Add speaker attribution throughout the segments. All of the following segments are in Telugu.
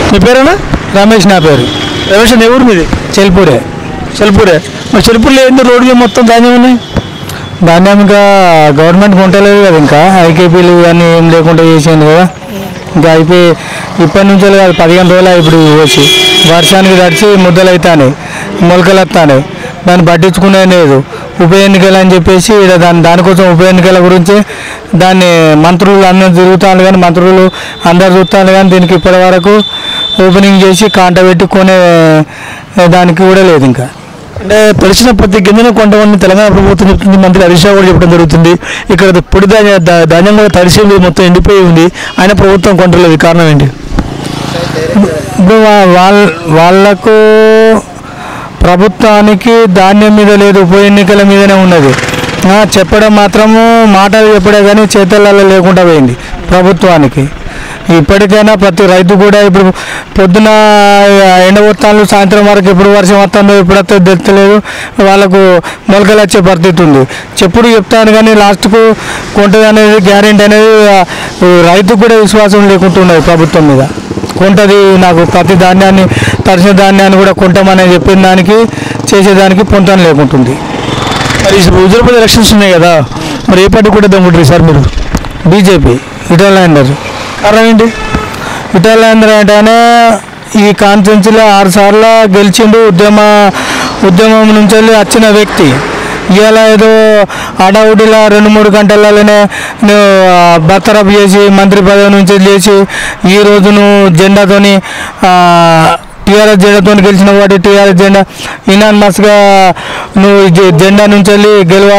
Speaker 1: మీ పేరేనా
Speaker 2: రమేష్ నా పేరు
Speaker 1: రమేష్ అన్న ఎవరు మీది
Speaker 2: చెల్పూరే
Speaker 1: చెల్పూరే మరి చెల్పూరులో ఏంది రోడ్డు మీద మొత్తం ధాన్యం ఉన్నాయి
Speaker 2: ధాన్యం ఇంకా గవర్నమెంట్ కొంటలేదు కదా ఇంకా ఐకేపీలు ఇవన్నీ ఏం లేకుండా చేసింది కదా ఇంకా అయిపోయి ఇప్పటి నుంచి కాదు పదిహేను రోజులు ఇప్పుడు వచ్చి వర్షానికి తడిచి ముద్దలు అవుతాయి మొలకలు వస్తాయి దాన్ని పట్టించుకునేది లేదు ఉప ఎన్నికలు అని చెప్పేసి ఈడ దాని దానికోసం ఉప ఎన్నికల గురించి దాన్ని మంత్రులు అందరు తిరుగుతాను కానీ మంత్రులు అందరు చూస్తాను కానీ దీనికి ఇప్పటి వరకు ఓపెనింగ్ చేసి కాంట పెట్టుకునే దానికి కూడా లేదు ఇంకా
Speaker 1: అంటే తడిచిన ప్రతి గింజను కొంతమంది తెలంగాణ ప్రభుత్వం చెప్తుంది మంత్రి హరీష్ రావు కూడా చెప్పడం జరుగుతుంది ఇక్కడ పొడి ధాన్య ధా- ధాన్యం కూడా తడిసి ఉంది మొత్తం ఎండిపోయి ఉంది ఆయన ప్రభుత్వం కొంటలేదు కారణం ఏంటి
Speaker 2: ఇప్పుడు వా- వాళ్ళ వాళ్ళకు ప్రభుత్వానికి ధాన్యం మీద లేదు ఉప ఎన్నికల మీదనే ఉన్నది ఆ, చెప్పడం మాత్రము మాటలు చెప్పడే కానీ చేతలలో లేకుండా పోయింది ప్రభుత్వానికి ఇప్పటికైనా ప్రతి రైతు కూడా ఇప్పుడు పొద్దున ఎండబోతాను సాయంత్రం వరకు ఎప్పుడు వర్షం వస్తుందో ఎప్పుడు వస్తుందో తెలుస్తలేదు వాళ్ళకు మొలకలు వచ్చే పరిస్థితి ఉంది చెప్పుడు చెప్తాను కానీ లాస్ట్కు కొంటది అనేది గ్యారెంటీ అనేది ఆ, రైతుకు కూడా విశ్వాసం లేకుంటున్నది ప్రభుత్వం మీద కొంటది నాకు ప్రతి ధాన్యాన్ని తడిసిన ధాన్యాన్ని కూడా కొంటామని చెప్పిన దానికి చేసేదానికి పొంతం లేకుంటుంది
Speaker 1: మరి ఇప్పుడు హుజూరాబాద్ ఎలక్షన్స్ ఉన్నాయి కదా మరి ఏ పార్టీ కూడా దమ్ముంటారు సార్ మీరు
Speaker 2: బీజేపీ ఇటాలియన్
Speaker 1: కారణం ఏంటి
Speaker 2: ఇటాలియన్ అంటేనే ఈ కాన్స్టిట్యున్సీలో ఆరు సార్లు గెలిచిండు ఉద్యమ ఉద్యమం నుంచి వెళ్ళి వచ్చిన వ్యక్తి ఇవాళ ఏదో అడవుడిలా రెండు మూడు గంటలలోనే నువ్వు బర్తరఫ్ చేసి మంత్రి పదవి నుంచి చేసి ఈ రోజు నువ్వు జెండాతోని టీఆర్ఎస్ జెండాతో గెలిచిన వాటి టీఆర్ఎస్ జెండా ఇనాన్ మస్గా నువ్వు ఈ జె- జెండా నుంచి వెళ్ళి గెలవ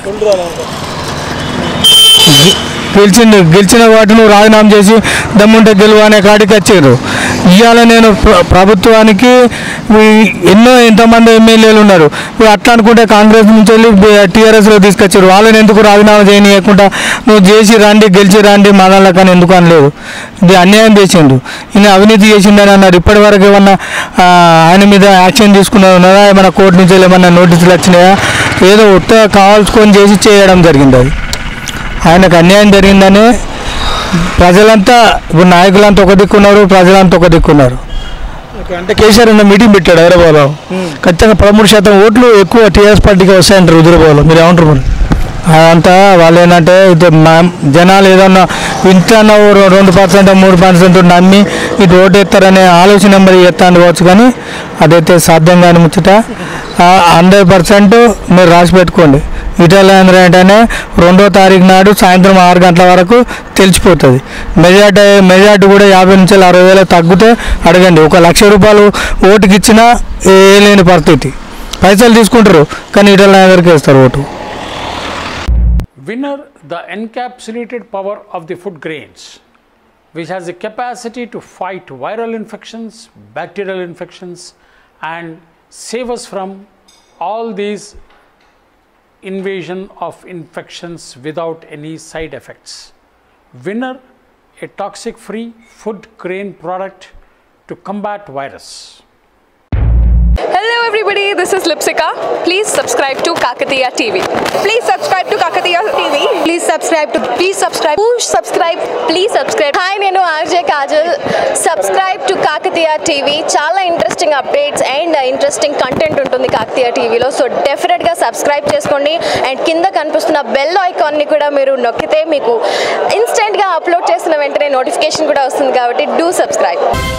Speaker 2: గెలిచిండు గెలిచిన వాటిని నువ్వు రాజీనామా చేసి దమ్ముంటే గెలువు అనే కాడికి వచ్చారు ఇవాళ నేను ప్ర- ప్రభుత్వానికి ఈ- ఎన్నో ఎంతమంది ఎమ్మెల్యేలు ఉన్నారు ఇప్పుడు అట్లా అనుకుంటే కాంగ్రెస్ నుంచి వెళ్ళి టీఆర్ఎస్లో తీసుకొచ్చారు వాళ్ళని ఎందుకు రాజీనామా చేయనీయకుండా నువ్వు చేసి రండి గెలిచి రండి మనాల కానీ ఎందుకు అనలేదు ఇది అన్యాయం చేసిండు ఈయన అవినీతి చేసిండని అన్నారు ఇప్పటి వరకు ఏమన్నా ఆ, ఆయన మీద యాక్షన్ తీసుకున్నారు ఉన్నదా ఏమన్నా కోర్టు నుంచి వెళ్ళి ఏమన్నా నోటీసులు వచ్చినాయా ఏదో ఉత్తగా కావాల్సుకొని చేసి చేయడం జరిగింది అది ఆయనకు అన్యాయం జరిగిందని ప్రజలంతా ఇప్పుడు నాయకులంతా ఒక దిక్కున్నారు ప్రజలంతా ఒక దిక్కున్నారు
Speaker 1: అంటే కేసీఆర్ అన్న మీటింగ్ పెట్టాడు హైదరాబాద్లో ఖచ్చితంగా పదమూడు శాతం ఓట్లు ఎక్కువ టీఆర్ఎస్ పార్టీకి వస్తాయంటారు హుజూరాబాద్లో మీరు ఏమంటారు మరి
Speaker 2: అదంతా వాళ్ళు ఏంటంటే ఇది మా- జనాలు ఏదన్నా ఇంట్లో రెండు పర్సెంట్ మూడు పర్సెంట్ నమ్మి ఇటు ఓటు ఎత్తారనే ఆలోచన మరి ఎత్తాను కావచ్చు కానీ అదైతే సాధ్యం కాని ముచ్చట హండ్రెడ్ పర్సెంట్ మీరు రాసి పెట్టుకోండి ఇటాలియన్ అంటేనే రెండో తారీఖు నాడు సాయంత్రం ఆరు గంటల వరకు తెలిసిపోతుంది మెజార్టీ మెజార్టీ కూడా యాభై నుంచి అరవై వేలు తగ్గితే అడగండి ఒక లక్ష రూపాయలు ఓటుకి ఇచ్చినా ఏ లేని పరిస్థితి పైసలు తీసుకుంటారు కానీ ఇటాలియన్ దగ్గరికి వేస్తారు vote
Speaker 3: Winner, the encapsulated power of the food grains, which has the capacity to fight viral infections, bacterial infections, and save us from all these invasion of infections without any side effects. Winner, a toxic free food grain product to combat virus.
Speaker 4: Hello everybody, this is Lipsika. Please subscribe to Kakatiya TV. Please subscribe to Kakatiya TV. Please subscribe to please subscribe. Push subscribe. Please subscribe. Hi నేను RJ Kajal subscribe to Kakatiya TV చాలా interesting updates and interesting content ఉంటుంది కాకతీయ టీవీలో సో డెఫినెట్గా సబ్స్క్రైబ్ చేసుకోండి అండ్ కింద కనిపిస్తున్న బెల్ ఐకాన్ని కూడా మీరు నొక్కితే మీకు ఇన్స్టెంట్గా అప్లోడ్ చేసిన వెంటనే నోటిఫికేషన్ కూడా వస్తుంది కాబట్టి డూ సబ్స్క్రైబ్